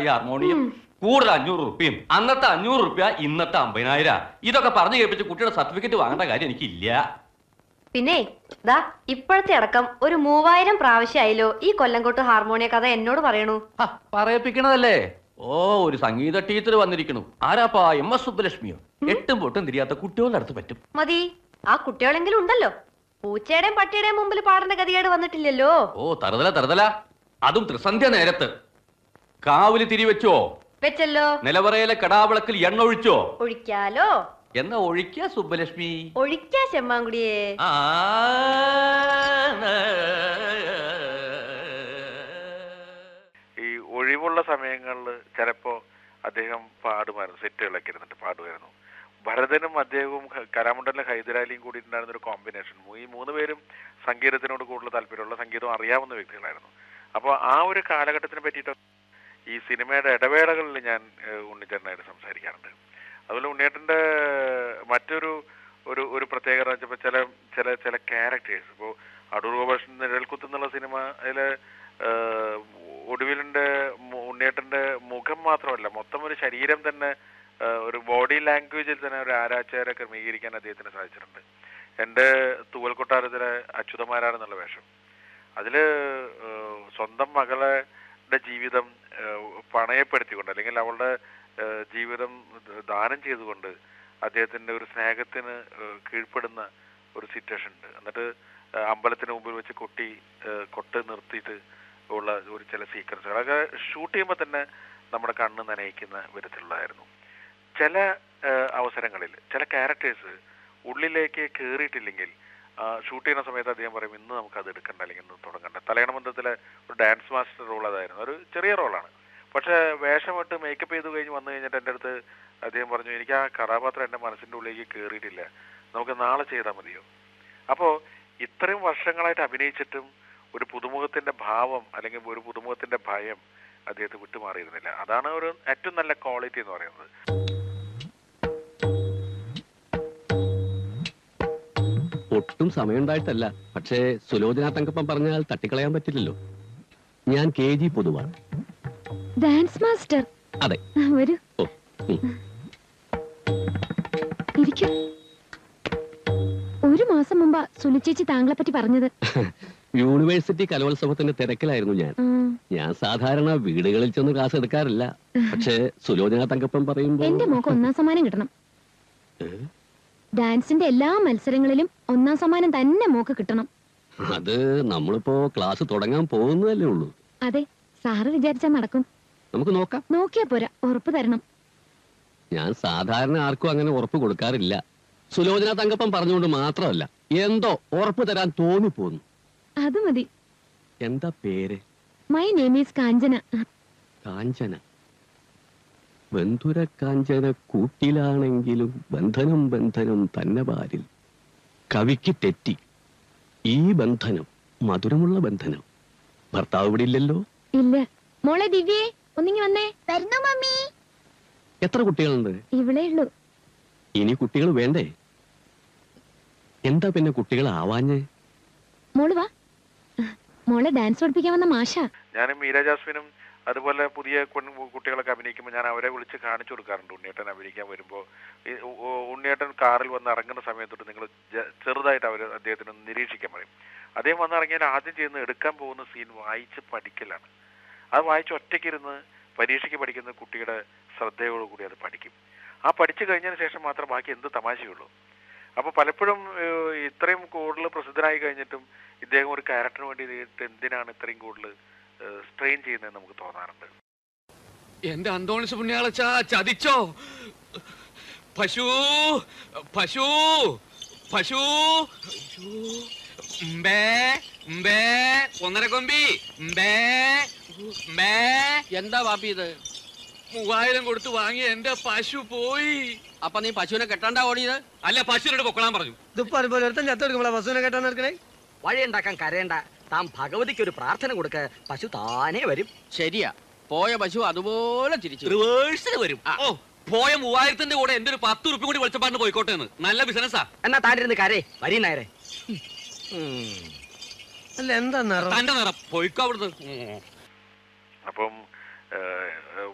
ഈ ഹാർമോണിയം കൂടുതൽ അഞ്ഞൂറ് റുപ്യയും അന്നത്തെ അഞ്ഞൂറ് റുപ്യ ഇന്നത്തെ അമ്പതിനായിരം ഇതൊക്കെ പറഞ്ഞു കേൾപ്പിച്ച് കുട്ടിയുടെ സർട്ടിഫിക്കറ്റ് വാങ്ങേണ്ട കാര്യം എനിക്കില്ല പിന്നെ ദാ ഇപ്പോഴത്തെ അടക്കം ഒരു മൂവായിരം പ്രാവശ്യമായല്ലോ ഈ കൊല്ലംകോട്ട് ഹാർമോണിയ കഥ എന്നോട് പറയണു ഹ, പറയിപ്പിക്കണതല്ലേ ഓ ഒരു സംഗീത ടീച്ചർ വന്നിരിക്കണു ആരാപ്പാ എം എസ് സുബ്ബലക്ഷ്മിയോ എട്ടും പൊട്ടും തിരിയാത്ത കുട്ടികളുടെ അടുത്ത് പറ്റും മതി ആ കുട്ടികളെങ്കിലും ഉണ്ടല്ലോ പൂച്ചയുടെയും പട്ടിയുടെയും മുമ്പിൽ പാടേണ്ട ഗതികേട് വന്നിട്ടില്ലല്ലോ ഓ തറുതല തറുതല അതും ത്രിസന്ധ്യ നേരത്ത് കാവില് തിരിവെച്ചോ വെച്ചല്ലോ നിലവറയിലെ കടാവിളക്കിൽ എണ്ണ ഒഴിച്ചോ ഒഴിക്കാലോ എന്നാ ഒഴിക്ക സുബ്ബലക്ഷ്മി ഒഴിക്കാ ചെമ്മാങ്കുടിയെ ആ ഈ ഒഴിവുള്ള സമയങ്ങളിൽ ചിലപ്പോ അദ്ദേഹം പാടുമായിരുന്നു സെറ്റുകളൊക്കെ ഇരുന്നിട്ട് പാടുമായിരുന്നു ഭരതനും അദ്ദേഹവും ഹ- കലാമണ്ഡലിലെ ഹൈദരാലിയും കൂടി ഉണ്ടായിരുന്ന ഒരു കോമ്പിനേഷൻ ഈ മൂന്ന് പേരും സംഗീതത്തിനോട് കൂടുതൽ താല്പര്യമുള്ള സംഗീതം അറിയാവുന്ന വ്യക്തികളായിരുന്നു അപ്പോൾ ആ ഒരു കാലഘട്ടത്തിനെ പറ്റിയിട്ട് ഈ സിനിമയുടെ ഇടവേളകളിൽ ഞാൻ ഏഹ്, ഉണ്ണിച്ചേട്ടനായിട്ട് സംസാരിക്കാറുണ്ട് അതുപോലെ ഉണ്ണിയേട്ടൻ്റെ മറ്റൊരു ഒരു ഒരു പ്രത്യേകത വെച്ചപ്പോൾ ചില ചില ചില ക്യാരക്ടേഴ്സ് ഇപ്പോൾ അടൂർ ഗോപാലകൃഷ്ണൻ നിഴൽക്കുത്ത് എന്നുള്ള സിനിമ അതിൽ ഒടുവിലിൻ്റെ ഉണ്ണിയേട്ടൻ്റെ മുഖം മാത്രമല്ല മൊത്തം ഒരു ശരീരം തന്നെ ആ, ഒരു ബോഡി ലാംഗ്വേജിൽ തന്നെ ഒരു ആരാച്ചാരെ ക്രമീകരിക്കാൻ അദ്ദേഹത്തിന് സാധിച്ചിട്ടുണ്ട് എൻ്റെ തൂവൽ കൊട്ടാരത്തിലെ അച്യുതമാരാണെന്നുള്ള വേഷം അതില് ഏഹ്, സ്വന്തം മകളുടെ ജീവിതം ഏഹ്, പണയപ്പെടുത്തിക്കൊണ്ട് അല്ലെങ്കിൽ അവളുടെ ഏഹ്, ജീവിതം ദാനം ചെയ്തുകൊണ്ട് അദ്ദേഹത്തിന്റെ ഒരു സ്നേഹത്തിന് ഏഹ്, കീഴ്പ്പെടുന്ന ഒരു സിറ്റുവേഷൻ ഉണ്ട് എന്നിട്ട് ഏഹ്, അമ്പലത്തിന് മുമ്പിൽ വെച്ച് കൊട്ടി ഏഹ്, കൊട്ട് നിർത്തിയിട്ട് ഉള്ള ഒരു ചില സീക്വൻസുകൾ അതൊക്കെ ഷൂട്ട് ചെയ്യുമ്പോൾ തന്നെ നമ്മുടെ കണ്ണ് നനയിക്കുന്ന വിധത്തിലുള്ളതായിരുന്നു ചില ഏഹ്, അവസരങ്ങളിൽ ചില ക്യാരക്ടേഴ്സ് ഉള്ളിലേക്ക് കയറിയിട്ടില്ലെങ്കിൽ ഷൂട്ട് ചെയ്യുന്ന സമയത്ത് അദ്ദേഹം പറയും ഇന്ന് നമുക്ക് അത് എടുക്കണ്ട അല്ലെങ്കിൽ ഇന്ന് തുടങ്ങണ്ട തലയണ ബന്ധത്തിലെ ഒരു ഡാൻസ് മാസ്റ്റർ റോൾ അതായിരുന്നു ഒരു ചെറിയ റോളാണ് പക്ഷെ വേഷമിട്ട് മേക്കപ്പ് ചെയ്ത് കഴിഞ്ഞ് വന്നു കഴിഞ്ഞിട്ട് എൻ്റെ അടുത്ത് അദ്ദേഹം പറഞ്ഞു എനിക്ക് ആ കഥാപാത്രം എൻ്റെ മനസ്സിൻ്റെ ഉള്ളിലേക്ക് കയറിയിട്ടില്ല നമുക്ക് നാളെ ചെയ്താൽ മതിയോ അപ്പോൾ ഇത്രയും വർഷങ്ങളായിട്ട് അഭിനയിച്ചിട്ടും ഒരു പുതുമുഖത്തിന്റെ ഭാവം അല്ലെങ്കിൽ ഒരു പുതുമുഖത്തിന്റെ ഭയം അദ്ദേഹത്തെ വിട്ടുമാറിയിരുന്നില്ല അതാണ് ഒരു ഏറ്റവും നല്ല ക്വാളിറ്റി എന്ന് പറയുന്നത് ഒട്ടും സമയമുണ്ടായിട്ടല്ല പക്ഷേ സുലോചന തങ്കപ്പം പറഞ്ഞാൽ തട്ടിക്കളയാൻ പറ്റില്ലല്ലോ ഞാൻ കെ ജി പൊതുവാണ് ഡാൻസ് മാസ്റ്റർ അതെ വരൂ ഓ ഉം. ഇരിക്കൂ ഒരു മാസം മുമ്പാ സുനിച്ചേച്ചി താങ്കളെ പറ്റി പറഞ്ഞത് യൂണിവേഴ്സിറ്റി കലോത്സവത്തിന്റെ തിരക്കിലായിരുന്നു ഞാൻ ഉം, ഞാൻ സാധാരണ വീടുകളിൽ ചെന്ന് ക്ലാസ് എടുക്കാറില്ല പക്ഷേ സുലോചന തങ്കപ്പം പറയുമ്പോ എന്റെ മോക്ക് ഒന്നാം സമ്മാനം കിട്ടണം ഏ? ഡാൻസിന്റെ എല്ലാ മത്സരങ്ങളിലും ഒന്നാം സമ്മാനം തന്നെ മോക്ക് കിട്ടണം അത് നമ്മളിപ്പോ ക്ലാസ് തുടങ്ങാൻ പോകുന്നതല്ലേ ഉള്ളൂ അതെ സാറ് വിചാരിച്ചാ നടക്കും നമുക്ക് നോക്കാം നോക്കിയാ പോരാ ഉറപ്പ് തരണം ഞാൻ സാധാരണ ആർക്കും അങ്ങനെ ഉറപ്പ് കൊടുക്കാറില്ല സുലോചന തങ്കപ്പം പറഞ്ഞുകൊണ്ട് മാത്രമല്ല എന്തോ ഉറപ്പ് തരാൻ തോന്നിപ്പോന്നു അത് മതി എന്താ പേര് my name is Kanchana Kanchana ബന്ധുര കാഞ്ചന കൂട്ടിലാണെങ്കിലും ബന്ധനം ബന്ധനം തന്നെ പാരിൽ കവിക്ക് തെറ്റി ഈ ബന്ധനം മധുരമുള്ള ബന്ധനം ഭർത്താവ് ഇവിടെ ഇല്ലല്ലോ ഇല്ല മോളെ ദിവ്യേ ഒന്നിങ്ങി വന്നേ വരുന്നു മമ്മി എത്ര കുട്ടികളുണ്ട് ഇവിടെ ഉള്ളൂ ഇനി കുട്ടികൾ വേണ്ടേ എന്താ പിന്നെ കുട്ടികൾ ആവാഞ്ഞേ മോള് വാ മോളെ ഡാൻസ് പഠിപ്പിക്കാൻ വന്ന മാഷ ഞാനും മീര ജാസ്മിനും അതുപോലെ പുതിയ പെൺ കുട്ടികളൊക്കെ അഭിനയിക്കുമ്പോൾ ഞാൻ അവരെ വിളിച്ച് കാണിച്ചു കൊടുക്കാറുണ്ട് ഉണ്ണിയേട്ടൻ അഭിനയിക്കാൻ വരുമ്പോൾ ഈ ഉ- ഉ- ഉണ്ണിയേട്ടൻ കാറിൽ വന്ന് ഇറങ്ങുന്ന സമയത്തൊട്ട് നിങ്ങൾ ചെറുതായിട്ട് അവർ അദ്ദേഹത്തിന് ഒന്ന് നിരീക്ഷിക്കാൻ പറയും അദ്ദേഹം വന്ന് ഇറങ്ങിയാൽ ആദ്യം ചെയ്യുന്ന എടുക്കാൻ പോകുന്ന സീൻ വായിച്ച് പഠിക്കലാണ് അത് വായിച്ച് ഒറ്റയ്ക്കിരുന്ന് പരീക്ഷയ്ക്ക് പഠിക്കുന്ന കുട്ടിയുടെ ശ്രദ്ധയോടുകൂടി അത് പഠിക്കും ആ പഠിച്ചു കഴിഞ്ഞതിന് ശേഷം മാത്രം ബാക്കി എന്ത് തമാശയുള്ളൂ അപ്പൊ പലപ്പോഴും ഏഹ്, ഇത്രയും കൂടുതൽ പ്രസിദ്ധനായി കഴിഞ്ഞിട്ടും ഇദ്ദേഹം ഒരു ക്യാരക്ടറിന് വേണ്ടി ഇത് എന്തിനാണ് ഇത്രയും കൂടുതൽ സ്ട്രെയിൻ ചെയ്യുന്നതെന്ന് നമുക്ക് തോന്നാറുണ്ട് എന്റെ അന്തോണിസ് പുണ്യാളച്ച ചതിച്ചോ പശു പശു പശു അയ്യോ. ഉമ്പേ, ഉമ്പേ, ഒന്നര കൊമ്പി ഉമ്പേ, ഉമ്പേ. എന്താ പാപ്പി ഇത് മൂവായിരം കൊടുത്ത് വാങ്ങി എന്റെ പശു പോയി അപ്പൊ നീ പശുവിനെ കെട്ടാണ്ടാ ഓടിയത് അല്ല പശുവിനോട് പൊക്കളാൻ പറഞ്ഞു ഇതിപ്പോ അതുപോലെ ഒരുത്തൻ ചത്തെടുക്കുമ്പോഴാ ബസ്സുവിനെ കേട്ടാ നിൽക്കണേ വഴി ഉണ്ടാക്കാൻ കരയണ്ട താൻ ഭഗവതിക്ക് ഒരു പ്രാർത്ഥന കൊടുക്ക പശു താനേ വരും ശരിയാ പോയ പശു അതുപോലെ തിരിച്ചു റിവേഴ്സിൽ വരും ഓ പോയ മൂവായിരത്തിന്റെ കൂടെ എന്റെ ഒരു പത്ത് ഉറുപ്പ് കൂടി വെളിച്ചപ്പാടിന് പോയിക്കോട്ടെ എന്ന് നല്ല ബിസിനസ്സാ എന്നാ താനിരുന്ന് കരേ വരി നേരെ അല്ല എന്താ നിറം തന്റെ നിറം പോയിക്കോ അവിടുന്ന് ഉം. അപ്പം ഏഹ്,